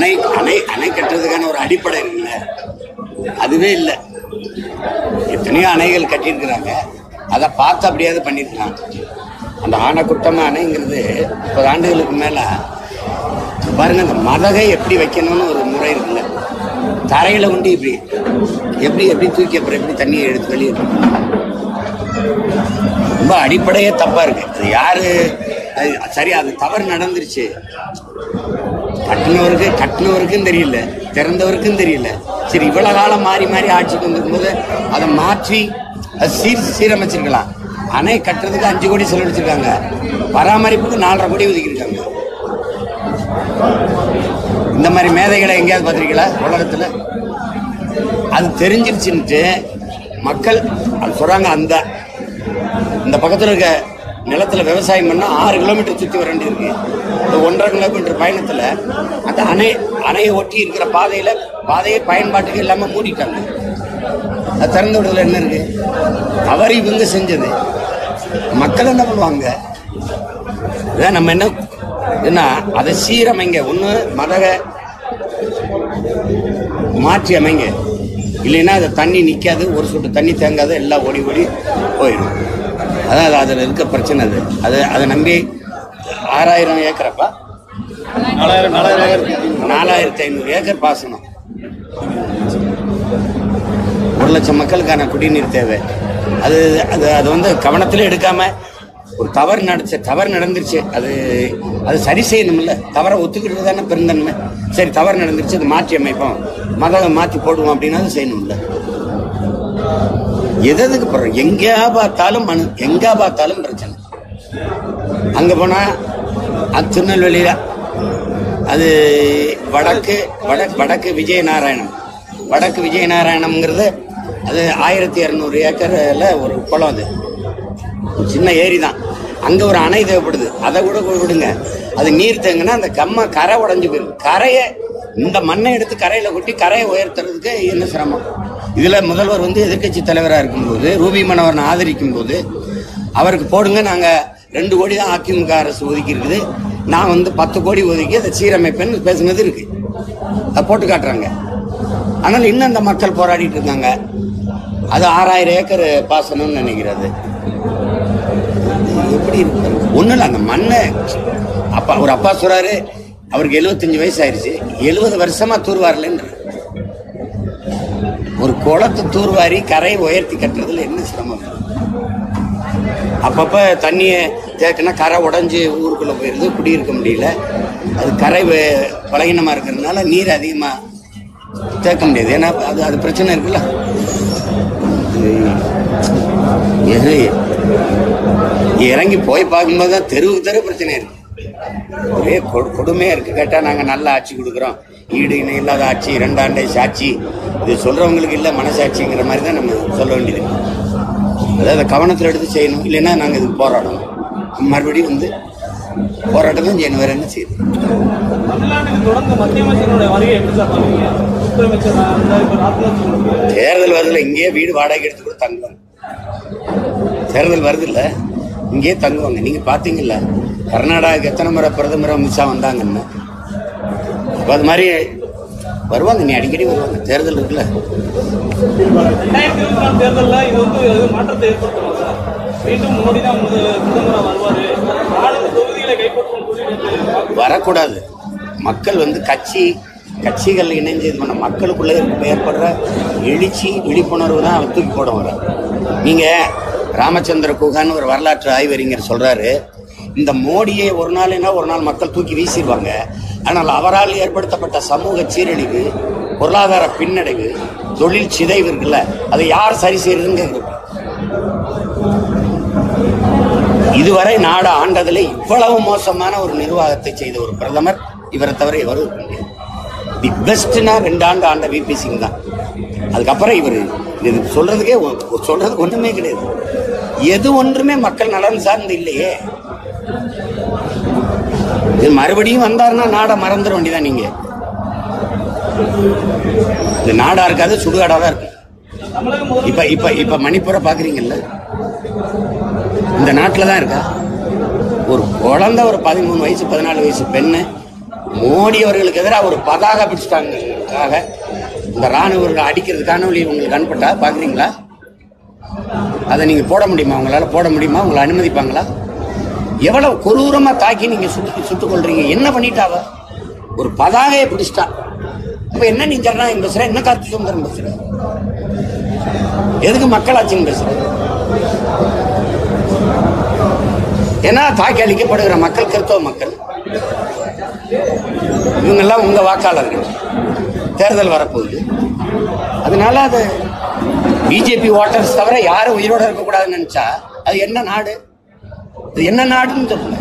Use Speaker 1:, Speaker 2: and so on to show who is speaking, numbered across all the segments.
Speaker 1: அணை அணை அணை கட்டுறதுக்கான ஒரு அடிப்படை இருக்குல்ல அதுவே இல்லை எத்தனையோ அணைகள் கட்டியிருக்கிறாங்க அதை பார்த்து அப்படியாவது பண்ணியிருக்கலாம் அந்த ஆனைக்குட்டம அணைங்கிறது முப்பது ஆண்டுகளுக்கு மேலே பாருங்க அந்த மதகை எப்படி வைக்கணும்னு ஒரு முறை இருக்குல்ல தரையில் கொண்டு இப்படி எப்படி எப்படி தூக்கி அப்புறம் எப்படி தண்ணியை எடுத்து வெளியே எடுக்கணும்? ரொம்ப அடிப்படையே தப்பா இருக்கு அது யாரு அது சரி அது தவறு நடந்துருச்சு கட்டினவருக்கு கட்டினவருக்கும் தெரியல திறந்தவருக்கும் தெரியல சரி இவ்வளவு காலம் மாறி மாறி ஆட்சிக்கு வந்திருக்கும்போது அதை மாற்றி அது சீர் சீரமைச்சிருக்கலாம் அணை கட்டுறதுக்கு அஞ்சு கோடி செலவழிச்சிருக்காங்க பராமரிப்புக்கு நாலரை கோடி ஒதுக்கியிருக்காங்க இந்த மாதிரி மேதைகளை எங்கேயாவது பார்த்துருக்கீங்களா உலகத்தில் அது தெரிஞ்சிருச்சுன்ட்டு மக்கள் அது சொல்றாங்க அந்த இந்த பக்கத்தில் இருக்க நிலத்துல விவசாயம் பண்ணா ஆறு கிலோமீட்டர் சுற்றி வர வேண்டியிருக்கு இந்த ஒன்றரை கிலோமீட்டர் பயணத்துல அந்த அணை அணையை ஒட்டி இருக்கிற பாதையில பாதையை பயன்பாட்டுக்கு இல்லாம மூடிட்டாங்க அது திறந்து விடுறதுல என்ன இருக்கு அவர் இவங்க செஞ்சது மக்கள் என்ன பண்ணுவாங்க இதான் நம்ம என்ன என்ன அதை சீரமைங்க ஒன்று மதக மாற்றி அமைங்க இல்லைன்னா அது தண்ணி நிற்காது ஒரு சொட்டு தண்ணி தேங்காது எல்லாம் ஓடி ஓடி போயிடும் அதான் அது அதில் இருக்க பிரச்சனை அது அது அதை நம்பி ஆறாயிரம் ஏக்கரப்பா
Speaker 2: நாலாயிரம் நாலாயிரம் ஏக்கர்
Speaker 1: நாலாயிரத்தி ஐநூறு ஏக்கர் பாசனம் ஒரு லட்சம் மக்களுக்கான குடிநீர் தேவை அது அது அது வந்து கவனத்தில் எடுக்காம ஒரு தவறு நடந்துச்சு தவறு நடந்துருச்சு அது அது சரி செய்யணும்ல தவறை ஒத்துக்கிட்டு தானே பெருந்தன்மை சரி தவறு நடந்துருச்சு அதை மாற்றி அமைப்போம் மத மாற்றி போடுவோம் அப்படின்னா அது செய்யணும்ல எது எதுக்கு போடுறோம் எங்கேயா பார்த்தாலும் மனு எங்கா பார்த்தாலும் பிரச்சனை அங்க போனா அது திருநெல்வேலியில அது வடக்கு வட வடக்கு விஜயநாராயணம் வடக்கு விஜயநாராயணம்ங்கிறது அது ஆயிரத்தி இரநூறு ஏக்கர்ல ஒரு குளம் அது ஒரு சின்ன ஏரி தான் அங்க ஒரு அணை தேவைப்படுது அதை கூட வி- விடுங்க அது நீர் தேங்குனா அந்த கம்ம கரை உடைஞ்சு போயிடும் கரையை இந்த மண்ணை எடுத்து கரையில கொட்டி கரையை உயர்த்துறதுக்கு என்ன சிரமம் இதுல முதல்வர் வந்து எதிர்க்கட்சி தலைவராக இருக்கும்போது ரூபி மனோகரன் ஆதரிக்கும் போது அவருக்கு போடுங்க நாங்க ரெண்டு கோடி தான் அதிமுக அரசு ஒதுக்கி இருக்குது நான் வந்து பத்து கோடி ஒதுக்கி அதை சீரமைப்பேன்னு பேசுனது இருக்கு அதை போட்டு காட்டுறாங்க ஆனால் இன்னும் அந்த மக்கள் போராடிட்டு இருக்காங்க அது ஆறாயிரம் ஏக்கர் பாசனம்னு நினைக்கிறது எப்படி இருக்கு ஒன்றும் இல்லை அந்த மண்ணை அப்பா ஒரு அப்பா சொல்றாரு அவருக்கு 75 வயசு ஆயிருச்சு எழுபது வருஷமா தூர்வாரலன்ற ஒரு குளத்தை தூர்வாரி கரையை உயர்த்தி கட்டுறதுல என்ன சிரமம் அப்பப்ப தண்ணியை தேக்கினா கரை உடைஞ்சு ஊருக்குள்ள போயிருது குடியிருக்க முடியல அது கரை வே- பலகீனமா இருக்கிறதுனால நீர் அதிகமா தேக்க முடியாது ஏன்னா அது அது பிரச்சனை இருக்குல்ல இது இறங்கி போய் பார்க்கும்போது தான் தெருவுக்கு தெரு பிரச்சனை இருக்கு ஒரே கொடு- கொடுமையா இருக்கு கேட்டா நாங்க நல்ல ஆட்சி கொடுக்குறோம் ஈடு இணை இல்லாத ஆட்சி இரண்டாண்டை சாட்சி இது சொல்றவங்களுக்கு இல்ல மனசாட்சிங்கிற மாதிரி தான் நம்ம சொல்ல வேண்டியது இருக்கு. அதாவது அதை கவனத்தில் எடுத்து செய்யணும் இல்லைன்னா நாங்க இதுக்கு போராடணும் மறுபடியும் வந்து போராட்டம் தான் செய்யணும் வேற என்ன செய்யுது
Speaker 2: தமிழ்நாட்டுக்கு தொடர்ந்து மத்திய அமைச்சருடைய வருகை எப்படி சார் பண்ணுவீங்க உள்துறை அமைச்சர் அந்த இப்போ ராஜ்நாத் சிங்
Speaker 1: தேர்தல் வருதுல இங்கேயே வீடு வாடகை எடுத்து கூட தங்குவாங்க தேர்தல் வருது இல்ல இங்கேயே தங்குவாங்க நீங்க பாத்தீங்கல்ல கர்நாடகாவுக்கு எத்தனை முறை பிரதமர் அமித்ஷா வந்தாங்கன்னு அப்ப அது மாதிரி வருவாங்க நீ அடிக்கடி வருவாங்க தேர்தல் இருக்குல்ல
Speaker 2: ரெண்டாயிரத்தி இருபத்தி நாலு தேர்தலில் இது வந்து எதுவும் மாற்றத்தை ஏற்படுத்தும் சார் மீண்டும் மோடி தான் முத- பிரதமரா வருவாரு நாலு தொகுதிகளை கைப்பற்றும் சொல்லி
Speaker 1: வரக்கூடாது மக்கள் வந்து கட்சி கட்சிகள் இணைஞ்சு இது பண்ண மக்களுக்குள்ள இருக்க- ஏற்படுற எழுச்சி விழிப்புணர்வு தான் அவர் தூக்கி போட வர நீங்க ராமச்சந்திர குகான்னு ஒரு வரலாற்று ஆய்வறிஞர் சொல்றாரு இந்த மோடியை ஒரு நாள்னா ஒரு நாள் மக்கள் தூக்கி வீசிடுவாங்க ஆனால் அவரால் ஏற்படுத்தப்பட்ட சமூக சீரழிவு பொருளாதார பின்னடைவு தொழில் சிதைவு இருக்குல்ல அதை யார் சரி செய்யறதுன்னு கேக்குறது. இதுவரை நாடு ஆண்டதில் இவ்வளவு மோசமான ஒரு நிர்வாகத்தை செய்த ஒரு பிரதமர் இவரை தவிர இவர் இருக்க முடியாது தி பெஸ்ட்னா ரெண்டு ஆண்டு ஆண்ட விபி சிங் தான் அதுக்கப்புறம் இவர் இது சொல்றதுக்கே ஒ- ஒ- சொல்றதுக்கு ஒண்ணுமே கிடையாது எது ஒன்றுமே மக்கள் நலன் சார்ந்து இல்லையே இது மறுபடியும் வந்தாருன்னா நாடை மறந்துட வேண்டியதான் நீங்க இது நாடா இருக்காது சுடுகாடா தான் இருக்கும்
Speaker 2: தமிழக முதல்
Speaker 1: இப்ப இப்ப இப்ப மணிப்பூரை பாக்குறீங்கல்ல இந்த நாட்டில் தான் இருக்கா ஒரு குழந்தை ஒரு பதிமூணு வயசு பதினாலு வயசு பெண்ணு மோடி அவர்களுக்கு எதிராக ஒரு பதாக பிடிச்சிட்டாங்கிறதுக்காக இந்த ராணுவர்கள் அடிக்கிறது காணொலி உங்களுக்கு அனுப்பட்டா பாக்குறீங்களா அதை நீங்க போட முடியுமா உங்களால போட முடியுமா உங்களை அனுமதிப்பாங்களா எவ்வளவு கொடூரமா தாக்கி நீங்க சுட்டு சுட்டுக் கொள்றீங்க என்ன பண்ணிட்டாவ ஒரு பதாகையை பிடிச்சிட்டா அப்ப என்ன நீ ஜனநாயகம் பேசுற என்ன காத்து சுதந்திரம் பேசுற எதுக்கு மக்களாட்சின்னு பேசுற ஏன்னா தாக்கி அளிக்கப்படுகிற மக்கள் கிறிஸ்தவ மக்கள் இவங்கெல்லாம் உங்க வாக்காளர்கள் தேர்தல் வரப்போகுது அதனால அது பிஜேபி ஓட்டர்ஸ் தவிர யாரும் உயிரோட இருக்கக்கூடாதுன்னு நினைச்சா அது என்ன நாடு அது என்ன நாடுன்னு சொல்லுங்க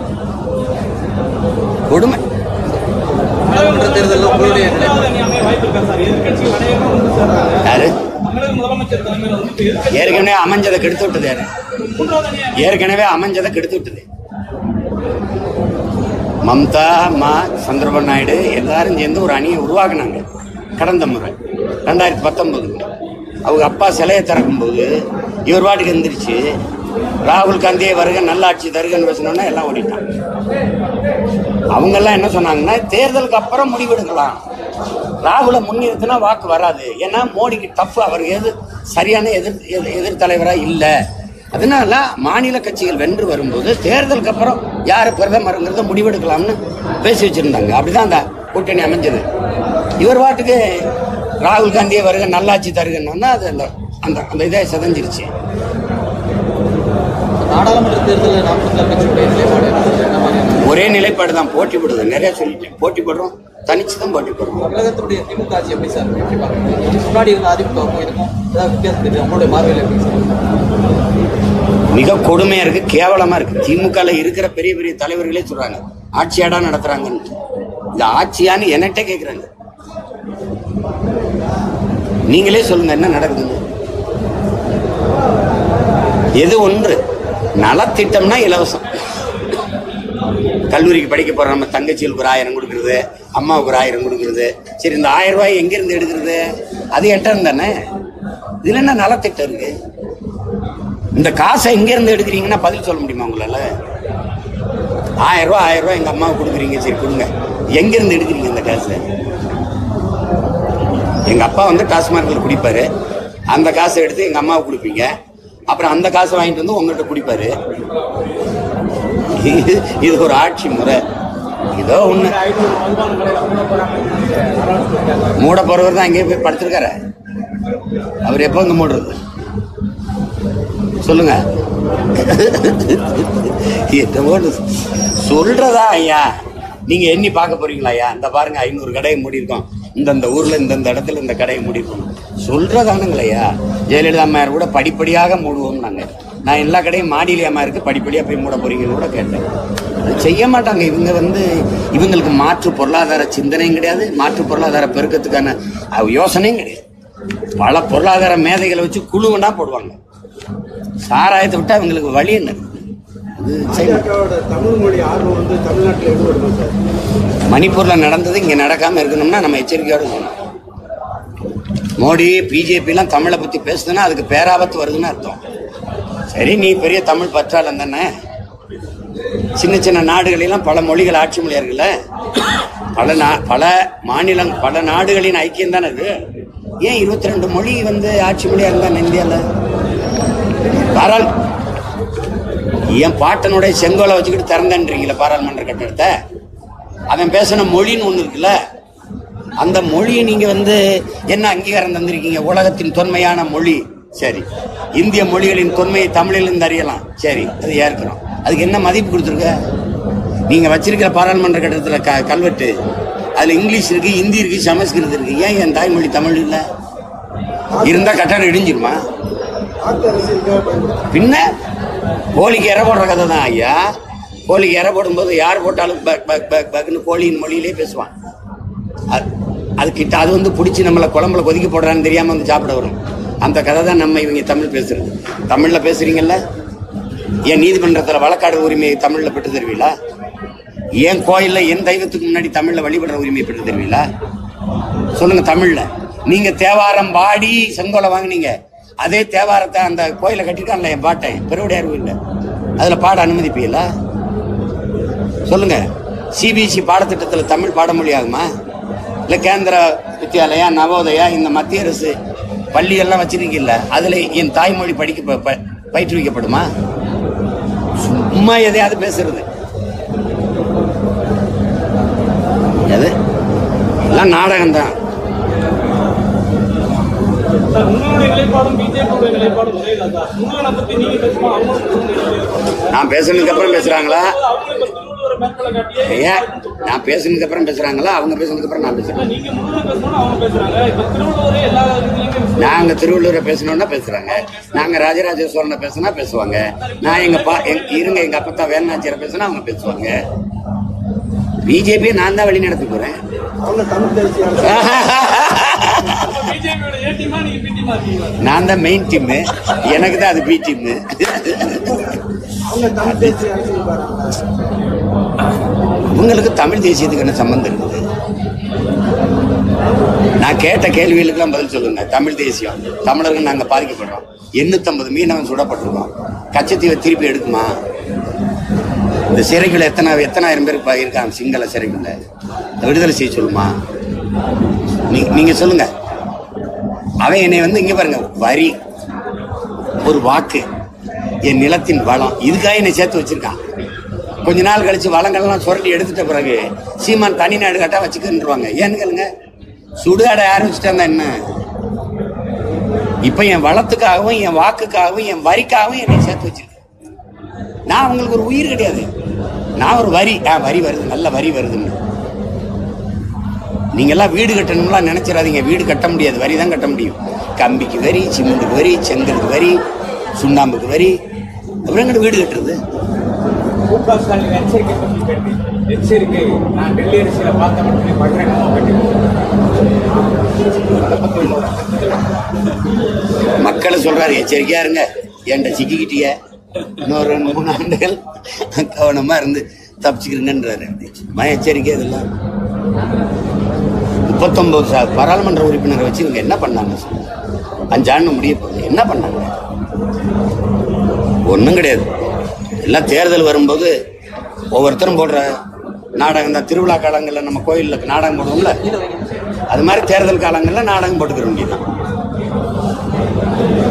Speaker 1: கொடுமை
Speaker 3: நாடாளுமன்ற தேர்தலில் உங்களுடைய நிலை
Speaker 2: மூன்றாவது அணி அமைய வாய்ப்பு இருக்கா சார் எதிர்க்கட்சிகள் அனைவரும் ஒன்று சேர்றாங்க
Speaker 1: யாரு
Speaker 2: தமிழக முதலமைச்சர் தலைமையில் வந்து இப்ப எதிர்க்கட்சி
Speaker 1: ஏற்கனவே அமைஞ்சதை கெடுத்து விட்டது யாரு
Speaker 2: மூன்றாவது அணி
Speaker 1: ஏற்கனவே அமைஞ்சதை கெடுத்து விட்டது மம்தா மா சந்திரபாபு நாயுடு எல்லாரும் சேர்ந்து ஒரு அணியை உருவாக்குனாங்க கடந்த முறை ரெண்டாயிரத்தி பத்தொன்பது அவங்க அப்பா சிலையை திறக்கும்போது இவர் பாட்டுக்கு எந்திரிச்சு ராகுல் காந்தியை வருக நல்லாட்சி தருகன்னு பேசினோன்னா எல்லாம் ஓடிட்டாங்க அவங்க எல்லாம் என்ன சொன்னாங்கன்னா தேர்தலுக்கு அப்புறம் முடிவெடுக்கலாம் ராகுலை முன்னிறுத்தினா வாக்கு வராது ஏன்னா மோடிக்கு டஃப் அவர் எது சரியான எதிர் எதிர் எதிர் தலைவரா இல்லை அதனால மாநில கட்சிகள் வென்று வரும்போது தேர்தலுக்கு அப்புறம் யார் பிரதமருங்கிறத முடிவெடுக்கலாம்னு பேசி வச்சிருந்தாங்க அப்படிதான் அந்த கூட்டணி அமைஞ்சது இவர் பாட்டுக்கு ராகுல் காந்தியை வருக நல்லாட்சி தருகன்னா அது அந்த அந்த அந்த இதை சிதஞ்சிருச்சு
Speaker 3: நாடாளுமன்ற தேர்தலில் நாம் தமிழர் கட்சியுடைய நிலைப்பாடு என்ன? என்ன மாதிரியான
Speaker 1: ஒரே நிலைப்பாடு தான் போட்டி போடுது நிறைய சொல்லிட்டேன் போட்டி போடுறோம் தனிச்சு தான் போட்டி போடுறோம்
Speaker 3: தமிழகத்தினுடைய திமுக ஆட்சி எப்படி சார் எப்படி பார்க்குறீங்க இதுக்கு முன்னாடி இருந்த அதிமுகவுக்கும் இதுக்கும் ஏதாவது வித்தியாசம் தெரியுது உங்களுடைய பார்வையில் எப்படி சார்
Speaker 1: மிக கொடுமையா இருக்கு கேவலமா இருக்கு திமுகல இருக்கிற பெரிய பெரிய தலைவர்களே சொல்றாங்க ஆட்சியாடா நடத்துறாங்கன்னு இந்த ஆட்சியான்னு என்கிட்ட கேக்குறாங்க நீங்களே சொல்லுங்க என்ன நடக்குதுன்னு எது ஒன்று நலத்திட்டம்னா இலவசம் கல்லூரிக்கு படிக்க போற நம்ம தங்கச்சிகளுக்கு ஒரு ஆயிரம் கொடுக்கறது அம்மாவுக்கு ஒரு ஆயிரம் கொடுக்கறது சரி இந்த ஆயிரம் ரூபாய் எங்க இருந்து எடுக்கிறது அது எட்டம் தானே இதுல என்ன நலத்திட்டம் இருக்கு இந்த காசை எங்க இருந்து எடுக்கிறீங்கன்னா பதில் சொல்ல முடியுமா உங்களால ஆயிரம் ரூபாய் ஆயிரம் ரூபாய் எங்க அம்மாவுக்கு கொடுக்குறீங்க சரி கொடுங்க எங்க இருந்து எடுக்கிறீங்க இந்த காசை எங்க அப்பா வந்து டாஸ்மார்க்ல குடிப்பாரு அந்த காசை எடுத்து எங்க அம்மாவுக்கு கொடுப்பீங்க அப்புறம் அந்த காசை வாங்கிட்டு வந்து உங்கள்கிட்ட குடிப்பாரு இது இது ஒரு ஆட்சி முறை இதோ ஒண்ணு மூட போறவர் தான் அங்கேயே போய் படுத்திருக்காரு அவர் எப்போ வந்து மூடுறது சொல்லுங்க என்னமோ ஒண்ணு சொல்றதா ஐயா நீங்க எண்ணி பார்க்க போறீங்களா ஐயா இந்த பாருங்க ஐநூறு கடையை மூடியிருக்கோம் இந்தந்த ஊர்ல இந்தந்த இடத்துல இந்த கடையை மூடியிருக்கோம் சொல்றதானுங்களையா ஜெயலலிதா அம்மையார் கூட படிப்படியாக மூடுவோம் நாங்க நான் எல்லா கடையும் மாடியிலே அம்மா இருக்கு படிப்படியா போய் மூட போறீங்கன்னு கூட கேட்டேன் அது செய்ய மாட்டாங்க இவங்க வந்து இவங்களுக்கு மாற்று பொருளாதார சிந்தனையும் கிடையாது மாற்று பொருளாதார பெருக்கத்துக்கான அஹ், யோசனையும் கிடையாது பல பொருளாதார மேதைகளை வச்சு குழுவனா போடுவாங்க சாராயத்தை விட்டா இவங்களுக்கு வழி என்ன இருக்கு? அது செய்ய மாட்டாங்க.
Speaker 4: பாஜகவோட தமிழ் மொழி ஆர்வம் வந்து தமிழ்நாட்டில் எப்படி வருமா சார்
Speaker 1: மணிப்பூர்ல நடந்தது இங்க நடக்காம இருக்கணும்னா நம்ம எச்சரிக்கையோட இருக்கணும் மோடி பிஜேபி எல்லாம் தமிழை பத்தி பேசுதுன்னா அதுக்கு பேராபத்து வருதுன்னு அர்த்தம் சரி நீ பெரிய தமிழ் பற்றாளன் தானே சின்ன சின்ன நாடுகளெல்லாம் பல மொழிகள் ஆட்சி மொழியா இருக்குல்ல பல நா பல மாநிலம் பல நாடுகளின் ஐக்கியம் தானே இது ஏன் இருபத்தி ரெண்டு மொழி வந்து ஆட்சி மொழியா இருந்தா இந்தியாவில் பாராள் என் பாட்டனுடைய செங்கோலை வச்சுக்கிட்டு திறந்தன்றீங்களா பாராளுமன்ற கட்டடத்தை அவன் பேசின மொழின்னு ஒண்ணு இருக்குல்ல அந்த மொழியை நீங்க வந்து என்ன அங்கீகாரம் தந்திருக்கீங்க உலகத்தின் தொன்மையான மொழி சரி இந்திய மொழிகளின் தொன்மையை தமிழிலிருந்து அறியலாம் சரி அது ஏற்கிறோம் அதுக்கு என்ன மதிப்பு கொடுத்துருக்க நீங்க வச்சிருக்கிற பாராளுமன்ற கட்டடத்துல க கல்வெட்டு அதுல இங்கிலீஷ் இருக்கு ஹிந்தி இருக்கு சமஸ்கிருதம் இருக்கு ஏன் என் தாய்மொழி தமிழ் இல்ல இருந்தா கட்டடம் இடிஞ்சிருமா
Speaker 4: ஆட்சி அரசியலுக்காக பயன்படுத்த
Speaker 1: பின்ன கோழிக்கு இறை போடுற கதை தான் ஐயா கோழிக்கு இறை போடும்போது யார் போட்டாலும் பக் பக் பக் பக்னு கோழியின் மொழியிலே பேசுவான் அது- அது கிட்ட அது வந்து பிடிச்சி நம்மளை குழம்புல கொதிக்க போடுறான்னு தெரியாம வந்து சாப்பிட வரும் அந்த கதை தான் நம்ம இவங்க தமிழ் பேசுறது தமிழ்ல பேசுறீங்கல்ல ஏன் நீதிமன்றத்துல வழக்காடு உரிமையை தமிழ்ல பெற்று தருவீங்களா ஏன் கோயில்ல என் தெய்வத்துக்கு முன்னாடி தமிழ்ல வழிபடுற உரிமையை பெற்று தருவீங்களா சொல்லுங்க தமிழ்ல நீங்க தேவாரம் பாடி செங்கோலை வாங்குனீங்க அதே தேவாரத்தை அந்த கோயிலை கட்டிருக்கான்ல என் பாட்டை பெருவுடையார் கோயில்ல அதுல பாட அனுமதிப்பீங்களா சொல்லுங்க சிபிஎஸ்சி பாடத்திட்டத்தில் தமிழ் பாடமொழி ஆகுமா இல்லை கேந்திர வித்யாலயா நவோதயா இந்த மத்திய அரசு பள்ளிகள்லாம் வச்சிருக்கீல்ல அதில் என் தாய்மொழி படிக்க ப- ப- பயிற்றுவிக்கப்படுமா சும்மா எதையாவது பேசுறது எது எல்லாம் நாடகம்தான்
Speaker 2: சார் உங்களுடைய நிலைப்பாடும் பிஜேபியுடைய நிலைப்பாடும் ஒரே தான் சார் முருகனை பத்தி நீங்க பேசுமா அவங்களும்
Speaker 1: நான் பேசுனதுக்கு அப்புறம் பேசுறாங்களா
Speaker 2: அவங்க இப்ப திருவள்ளுவரை மேற்கொள்ள காட்டியே
Speaker 1: ஏன் நான் பேசுனதுக்கு அப்புறம் பேசுறாங்களா அவங்க பேசுனதுக்கு அப்புறம் நான் பேசுறேன்
Speaker 2: நீங்க முருகனை பேசணும்னு அவங்க பேசுறாங்க இப்ப திருவள்ளுவரே எல்லா இதுலயுமே
Speaker 1: நாங்க திருவள்ளூரை பேசணும்னா பேசுறாங்க நாங்க ராஜராஜ சோழனை பேசினா பேசுவாங்க நான் எங்க பா எங்க- இருங்க எங்க அப்பத்தா வேலுநாச்சியரை பேசினா அவங்க பேசுவாங்க பிஜேபியை நான் தான் வழி நடத்தி போறேன்
Speaker 4: அவங்க தமிழ் தேசிய அரசு
Speaker 2: பிஜேபியோட ஏ டீமா நீங்க பி டீமா இருக்கீங்களா
Speaker 1: நான் தான் மெயின் டீம் எனக்கு தான் அது பி டீம்
Speaker 4: அவங்க தமிழ் தேசிய அரசியல் வராங்க
Speaker 1: உங்களுக்கு தமிழ் தேசியத்துக்கு என்ன சம்பந்தம் இருக்குது நான் கேட்ட கேள்விகளுக்கெல்லாம் பதில் சொல்லுங்க தமிழ் தேசியம் தமிழர்கள் நாங்க பாதிக்கப்படுறோம் எண்ணூத்தம்பது மீனவன் சுடப்பட்டிருக்கோம் கச்சத்தீவை திருப்பி எடுக்குமா இந்த சிறைக்குள்ள எத்தனை எத்தனாயிரம் பேர் இப்ப இருக்காங்க சிங்கள சிறைக்குள்ள விடுதலை செய்ய சொல்லுமா நீ நீங்க சொல்லுங்க அவன் என்னை வந்து இங்க பாருங்க வரி ஒரு வாக்கு என் நிலத்தின் வளம் இதுக்காக என்னை சேர்த்து வச்சிருக்கான் கொஞ்ச நாள் கழிச்சு வளங்கள்லாம் சுரண்டி எடுத்துட்ட பிறகு சீமான் தனி நாடு கட்டா வச்சுக்கின்றுவாங்க ஏன்னு கேளுங்க சுடுகாடை ஆரம்பிச்சுட்டாங்க என்ன இப்ப என் வளத்துக்காகவும் என் வாக்குக்காகவும் என் வரிக்காகவும் என்னை சேர்த்து வச்சிருக்கேன் நான் அவங்களுக்கு ஒரு உயிர் கிடையாது நான் ஒரு வரி ஆ வரி வருது நல்ல வரி வருதுன்னு நீங்க எல்லாம் வீடு கட்டணும்லாம் நினைச்சிடாதீங்க வீடு கட்ட முடியாது வரி தான் கட்ட முடியும் கம்பிக்கு வரி சிமெண்ட்டுக்கு வரி செங்கலுக்கு வரி சுண்ணாம்புக்கு வரி அப்புறம் எங்கிட்ட வீடு கட்டுறது
Speaker 5: மு க ஸ்டாலின் எச்சரிக்கை பற்றி கேட்டேன் எச்சரிக்கை நான் டெல்லி அரசியல பார்த்த மட்டுமே படுறேன் அதை பற்றி உங்களோட
Speaker 1: மக்களை சொல்றாரு எச்சரிக்கையா இருங்க என்கிட்ட சிக்கிக்கிட்டிய இன்னொரு ரெண்டு மூணு ஆண்டுகள் கவனமா இருந்து தப்பிச்சுக்கிறீங்கன்றாரு சும்மா எச்சரிக்கை இதெல்லாம் முப்பத்தொன்பது சா- பாராளுமன்ற உறுப்பினரை வச்சு இவங்க என்ன பண்ணாங்க சொல்லுங்க? அஞ்சு ஆண்டு முடிய போகுது என்ன பண்ணாங்க ஒன்றும் கிடையாது எல்லாம் தேர்தல் வரும்போது ஒவ்வொருத்தரும் போடுற நாடகம் தான் திருவிழா காலங்களில் நம்ம கோயிலில் நாடகம் போடுவோம்ல அது மாதிரி தேர்தல் காலங்களில் நாடகம் போட்டுக்கிற வேண்டியதுதான்